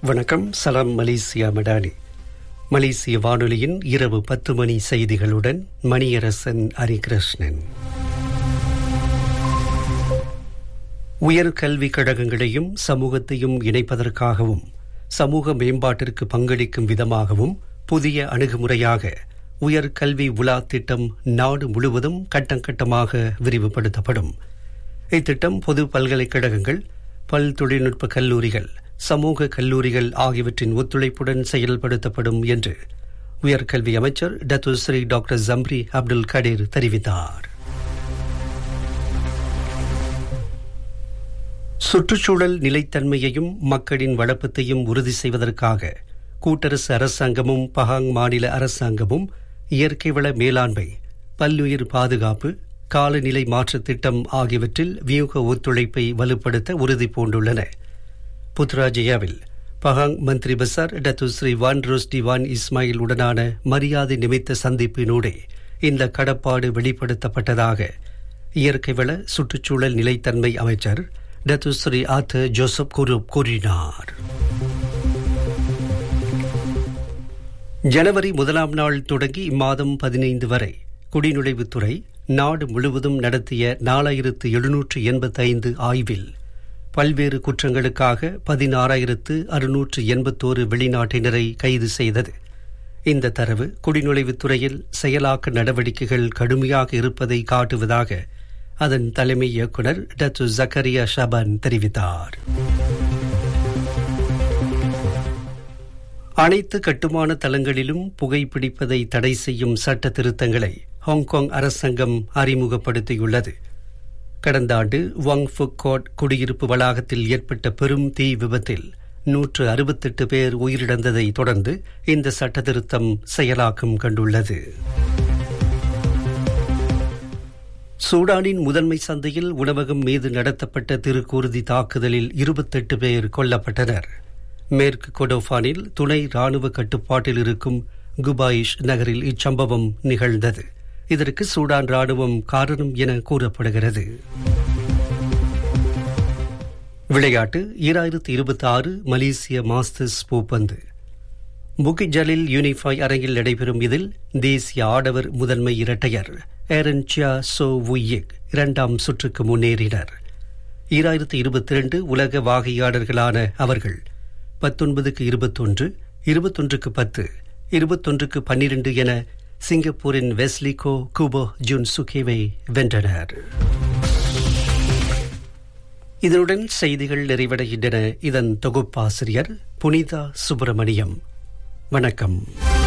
வணக்கம் சலாம் மலேசியா மடானி மலேசிய வானொலியின் இரவு பத்து மணி செய்திகளுடன் மணியரசன் ஹரிகிருஷ்ணன் உயர் கல்விக் கழகங்களையும் சமூகத்தையும் இணைப்பதற்காகவும் சமூக மேம்பாட்டிற்கு பங்களிக்கும் விதமாகவும் புதிய அணுகுமுறையாக உயர் கல்வி உலா திட்டம் நாடு முழுவதும் கட்டம் கட்டமாக விரிவுபடுத்தப்படும் இத்திட்டம் பொது பல்கலைக்கழகங்கள் பல் தொழில்நுட்ப கல்லூரிகள் சமூக கல்லூரிகள் ஆகியவற்றின் ஒத்துழைப்புடன் செயல்படுத்தப்படும் என்று உயர்கல்வி அமைச்சர் Datuk Seri doctor Zambry Abdul Kadir தெரிவித்தார் சுற்றுச்சூழல் நிலைத்தன்மையையும் மக்களின் வளப்பத்தையும் உறுதி செய்வதற்காக கூட்டரசு அரசாங்கமும் பஹாங் மாநில அரசாங்கமும் இயற்கை வள மேலாண்மை பல்லுயிர் பாதுகாப்பு காலநிலை மாற்றத் திட்டம் ஆகியவற்றில் வியூக ஒத்துழைப்பை வலுப்படுத்த உறுதி பூண்டுள்ளன புத்ராஜயாவில் Pahang Menteri Besar Datuk Seri Wan Rosdi Wan Ismail உடனான மரியாதை நிமித்த சந்திப்பினூடே இந்த கடப்பாடு வெளிப்படுத்தப்பட்டதாக இயற்கை வள சுற்றுச்சூழல் நிலைத்தன்மை அமைச்சர் டத்து ஸ்ரீ ஆத்த ஜோசப் குரூப் கூறினார் ஜனவரி முதலாம் நாள் தொடங்கி இம்மாதம் பதினைந்து வரை குடிநுழைவுத்துறை நாடு முழுவதும் நடத்திய நாலாயிரத்து எழுநூற்று எண்பத்தைந்து ஆய்வில் பல்வேறு குற்றங்களுக்காக பதினாறாயிரத்து அறுநூற்று எண்பத்தோரு வெளிநாட்டினரை கைது செய்தது இந்த தரவு குடிநுழைவுத்துறையில் செயலாக்க நடவடிக்கைகள் கடுமையாக இருப்பதை காட்டுவதாக அதன் தலைமை இயக்குநர் டத்து ஜக்கரியா ஷபான் தெரிவித்தார் அனைத்து கட்டுமான தளங்களிலும் புகைப்பிடிப்பதை தடை செய்யும் சட்ட திருத்தங்களை ஹாங்காங் அரசாங்கம் அறிமுகப்படுத்தியுள்ளது கடந்த ஆண்டு வங் ஃபுக்கோட் குடியிருப்பு வளாகத்தில் ஏற்பட்ட பெரும் தீ விபத்தில் நூற்று அறுபத்தெட்டு பேர் உயிரிழந்ததை தொடர்ந்து இந்த சட்ட திருத்தம் செயலாக்கம் கண்டுள்ளது சூடானின் முதன்மை சந்தையில் உணவகம் மீது நடத்தப்பட்ட திருக்கூறுதி தாக்குதலில் இருபத்தெட்டு பேர் கொல்லப்பட்டனர் மேற்கு கொடோஃபானில் துணை ராணுவ கட்டுப்பாட்டில் இருக்கும் குபாயிஷ் நகரில் இச்சம்பவம் நிகழ்ந்தது இதற்கு சூடான் ராணுவம் காரணம் என கூறப்படுகிறது விளையாட்டு ஈராயிரத்தி இருபத்தி ஆறு மலேசிய மாஸ்டர்ஸ் பூப்பந்து புகிட் ஜலில் யூனிஃபை அரங்கில் நடைபெறும் இதில் தேசிய ஆடவர் முதன்மை இரட்டையர் ஏரன் சியா சோ வுயிக் இரண்டாம் சுற்றுக்கு முன்னேறினர் ஈராயிரத்தி இருபத்தி இரண்டு உலக வாகையாளர்களான அவர்கள் பத்தொன்பதுக்கு இருபத்தொன்று இருபத்தொன்றுக்கு பத்து இருபத்தொன்றுக்கு பன்னிரண்டு என சிங்கப்பூரின் வெஸ்லிகோ குபோ ஜுன் சுகேவை வென்றனர் இதனுடன் செய்திகள் நிறைவடைகின்றன இதன் தொகுப்பாசிரியர் புனிதா சுப்பிரமணியம் வணக்கம்